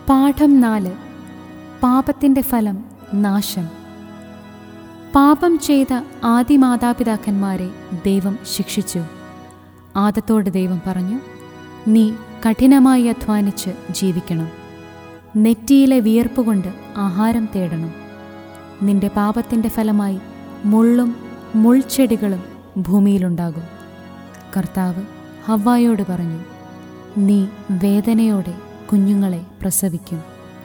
പാഠം നാല് പാപത്തിൻ്റെ ഫലം നാശം പാപം ചെയ്ത ആദി മാതാപിതാക്കന്മാരെ ദൈവം ശിക്ഷിച്ചു ആദത്തോട് ദൈവം പറഞ്ഞു നീ കഠിനമായി അധ്വാനിച്ച് ജീവിക്കണം നെറ്റിയിലെ വിയർപ്പ് കൊണ്ട് ആഹാരം തേടണം നിന്റെ പാപത്തിൻ്റെ ഫലമായി മുള്ളും മുൾച്ചെടികളും ഭൂമിയിലുണ്ടാകും കർത്താവ് ഹവ്വായോട് പറഞ്ഞു നീ വേദനയോടെ കുഞ്ഞുങ്ങളെ പ്രസവിക്കും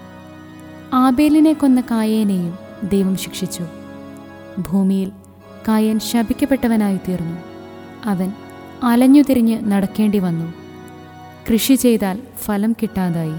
ആബേലിനെ കൊന്ന കായേനെയും ദൈവം ശിക്ഷിച്ചു ഭൂമിയിൽ കായൻ ശപിക്കപ്പെട്ടവനായി തീർന്നു അവൻ അലഞ്ഞുതിരിഞ്ഞ് നടക്കേണ്ടി വന്നു കൃഷി ചെയ്താൽ ഫലം കിട്ടാതായി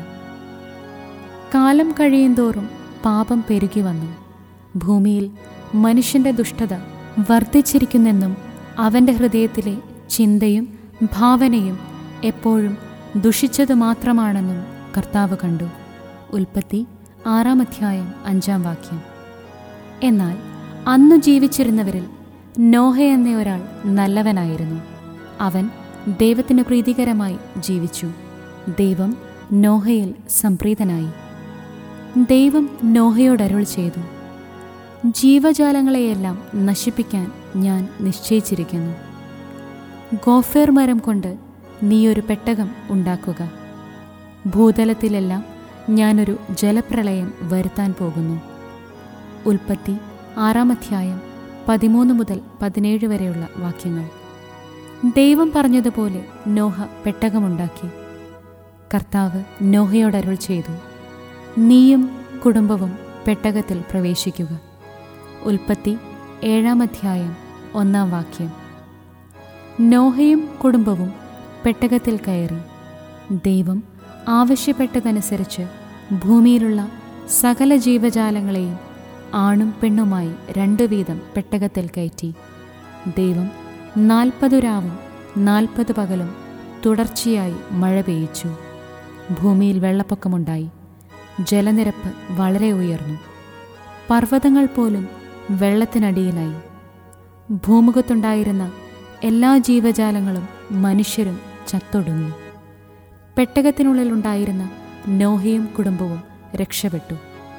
കാലം കഴിയുന്തോറും പാപം പെരുകി വന്നു ഭൂമിയിൽ മനുഷ്യന്റെ ദുഷ്ടത വർദ്ധിച്ചിരിക്കുന്നെന്നും അവൻ്റെ ഹൃദയത്തിലെ ചിന്തയും ഭാവനയും എപ്പോഴും ദുഷിച്ചത് മാത്രമാണെന്നും കർത്താവ് കണ്ടു ഉൽപ്പത്തി ആറാം അധ്യായം അഞ്ചാം വാക്യം എന്നാൽ അന്നു ജീവിച്ചിരുന്നവരിൽ നോഹ എന്ന ഒരാൾ നല്ലവനായിരുന്നു അവൻ ദൈവത്തിന് പ്രീതികരമായി ജീവിച്ചു ദൈവം നോഹയിൽ സംപ്രീതനായി ദൈവം നോഹയോടരുൾ ചെയ്തു ജീവജാലങ്ങളെയെല്ലാം നശിപ്പിക്കാൻ ഞാൻ നിശ്ചയിച്ചിരിക്കുന്നു ഗോഫേർ മരം കൊണ്ട് നീയൊരു പെട്ടകം ഉണ്ടാക്കുക ഭൂതലത്തിലെല്ലാം ഞാനൊരു ജലപ്രളയം വരുത്താൻ പോകുന്നു ഉൽപ്പത്തി ആറാം അധ്യായം പതിമൂന്ന് മുതൽ പതിനേഴ് വരെയുള്ള വാക്യങ്ങൾ ദൈവം പറഞ്ഞതുപോലെ നോഹ പെട്ടകമുണ്ടാക്കി കർത്താവ് നോഹയോടരുൾ ചെയ്തു നീയും കുടുംബവും പെട്ടകത്തിൽ പ്രവേശിക്കുക ഉൽപ്പത്തി ഏഴാം അധ്യായം ഒന്നാം വാക്യം നോഹയും കുടുംബവും പെട്ടകത്തിൽ കയറി ദൈവം ആവശ്യപ്പെട്ടതനുസരിച്ച് ഭൂമിയിലുള്ള സകല ജീവജാലങ്ങളെയും ആണും പെണ്ണുമായി രണ്ടു വീതം പെട്ടകത്തിൽ കയറ്റി ദൈവം നാൽപ്പതു രാവും നാൽപ്പത് പകലും തുടർച്ചയായി മഴ പെയ്യിച്ചു ഭൂമിയിൽ വെള്ളപ്പൊക്കമുണ്ടായി ജലനിരപ്പ് വളരെ ഉയർന്നു പർവ്വതങ്ങൾ പോലും വെള്ളത്തിനടിയിലായി ഭൂമുഖത്തുണ്ടായിരുന്ന എല്ലാ ജീവജാലങ്ങളും മനുഷ്യരും ചത്തൊടുങ്ങി പെട്ടകത്തിനുള്ളിലുണ്ടായിരുന്ന നോഹയും കുടുംബവും രക്ഷപ്പെട്ടു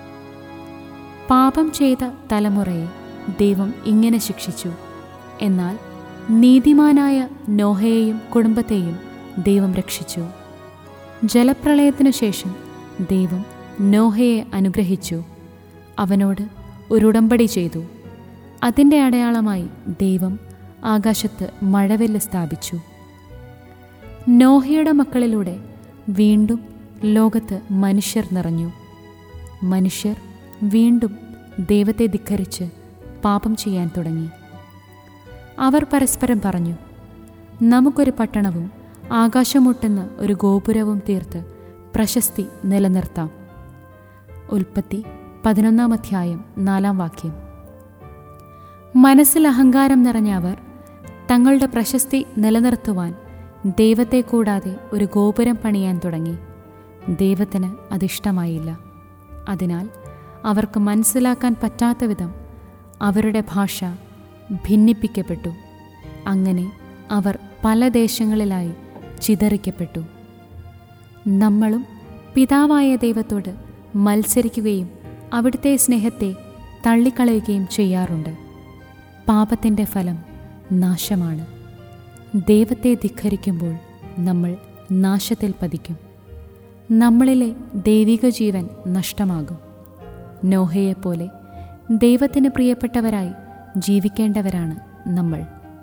പാപം ചെയ്ത തലമുറയെ ദൈവം ഇങ്ങനെ ശിക്ഷിച്ചു എന്നാൽ നീതിമാനായ നോഹയെയും കുടുംബത്തെയും ദൈവം രക്ഷിച്ചു ജലപ്രളയത്തിനു ശേഷം ദൈവം നോഹയെ അനുഗ്രഹിച്ചു അവനോട് ഒരു ഉടമ്പടി ചെയ്തു അതിൻ്റെ അടയാളമായി ദൈവം ആകാശത്ത് മഴവെല്ല് സ്ഥാപിച്ചു നോഹയുടെ മക്കളിലൂടെ വീണ്ടും ലോകത്ത് മനുഷ്യർ നിറഞ്ഞു മനുഷ്യർ വീണ്ടും ദൈവത്തെ ധിക്കരിച്ച് പാപം ചെയ്യാൻ തുടങ്ങി അവർ പരസ്പരം പറഞ്ഞു നമുക്കൊരു പട്ടണവും ആകാശമൊട്ടുന്ന ഒരു ഗോപുരവും തീർത്ത് പ്രശസ്തി നിലനിർത്താം ഉൽപ്പത്തി പതിനൊന്നാം അധ്യായം നാലാം വാക്യം മനസ്സിൽ അഹങ്കാരം നിറഞ്ഞ അവർ തങ്ങളുടെ പ്രശസ്തി നിലനിർത്തുവാൻ ദൈവത്തെ കൂടാതെ ഒരു ഗോപുരം പണിയാൻ തുടങ്ങി ദൈവത്തിന് അതിഷ്ടമായില്ല അതിനാൽ അവർക്ക് മനസ്സിലാക്കാൻ പറ്റാത്ത വിധം അവരുടെ ഭാഷ ഭിന്നിപ്പിക്കപ്പെട്ടു അങ്ങനെ അവർ പല ദേശങ്ങളിലായി ചിതറിക്കപ്പെട്ടു നമ്മളും പിതാവായ ദൈവത്തോട് മത്സരിക്കുകയും അവിടുത്തെ സ്നേഹത്തെ തള്ളിക്കളയുകയും ചെയ്യാറുണ്ട് പാപത്തിൻ്റെ ഫലം നാശമാണ് ദൈവത്തെ ധിഖരിക്കുമ്പോൾ നമ്മൾ നാശത്തിൽ പതിക്കും നമ്മളിലെ ദൈവിക ജീവൻ നഷ്ടമാകും നോഹയെപ്പോലെ ദൈവത്തിന് പ്രിയപ്പെട്ടവരായി ജീവിക്കേണ്ടവരാണ് നമ്മൾ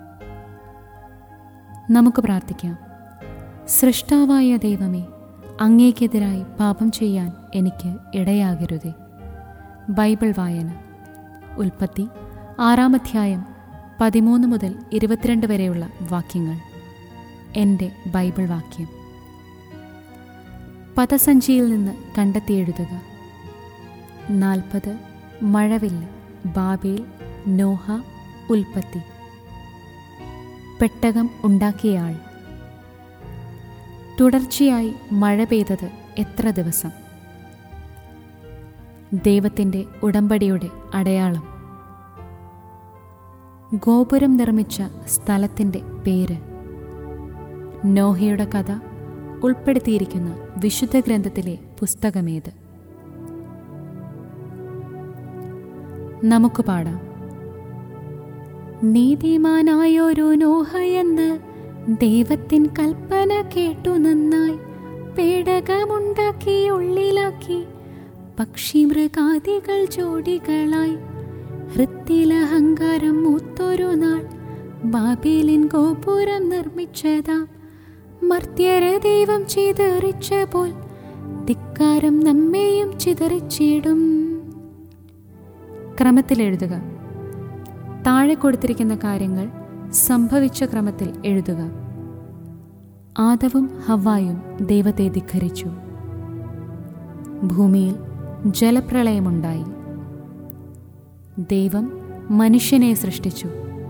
നമുക്ക് പ്രാർത്ഥിക്കാം സൃഷ്ടാവായ ദൈവമേ അങ്ങേക്കെതിരായി പാപം ചെയ്യാൻ എനിക്ക് ഇടയാകരുതേ ബൈബിൾ വായന ഉൽപ്പത്തി ആറാം അധ്യായം പതിമൂന്ന് മുതൽ ഇരുപത്തിരണ്ട് വരെയുള്ള വാക്യങ്ങൾ എൻ്റെ ബൈബിൾ വാക്യം പദസഞ്ചിയിൽ നിന്ന് കണ്ടെത്തി എഴുതുക നാൽപ്പത് മഴവില്ല് ബാബേൽ നോഹ ഉൽപ്പത്തി പെട്ടകം ഉണ്ടാക്കിയയാൾ തുടർച്ചയായി മഴ പെയ്തത് എത്ര ദിവസം ദൈവത്തിൻ്റെ ഉടമ്പടിയുടെ അടയാളം ഗോപുരം നിർമ്മിച്ച സ്ഥലത്തിൻ്റെ പേര് നോഹയുടെ കഥ ഉൾപ്പെടുത്തിയിരിക്കുന്ന വിശുദ്ധ ഗ്രന്ഥത്തിലെ പുസ്തകമേത് നമുക്ക് പാടാം നീതിമാനായൊരു നോഹയെന്ന് ദൈവത്തിൻ കൽപ്പന കേട്ടു നന്നായി പേടകമുണ്ടാക്കി ഉള്ളിലാക്കി പക്ഷി മൃഗാദികൾ ജോഡികളായി ഹൃത്തിലഹങ്കാരം മൂത്തൊരു നാൾ ബാബേലിൻ ഗോപുരം നിർമ്മിച്ചതാം മർത്യര ദൈവം ചിതറിച്ച പോൽ ധിക്കാരം നമ്മെയും ചിതറിച്ചിടും ക്രമത്തിൽ എഴുതുക താഴെ കൊടുത്തിരിക്കുന്ന കാര്യങ്ങൾ സംഭവിച്ച ക്രമത്തിൽ എഴുതുക ആദവും ഹവ്വായും ദൈവത്തെ ധിഖരിച്ചു ഭൂമിയിൽ ജലപ്രളയമുണ്ടായി ദൈവം മനുഷ്യനെ സൃഷ്ടിച്ചു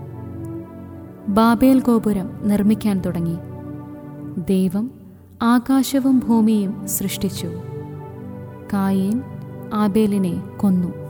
ബാബേൽ ഗോപുരം നിർമ്മിക്കാൻ തുടങ്ങി ദൈവം ആകാശവും ഭൂമിയും സൃഷ്ടിച്ചു കായേൻ ആബേലിനെ കൊന്നു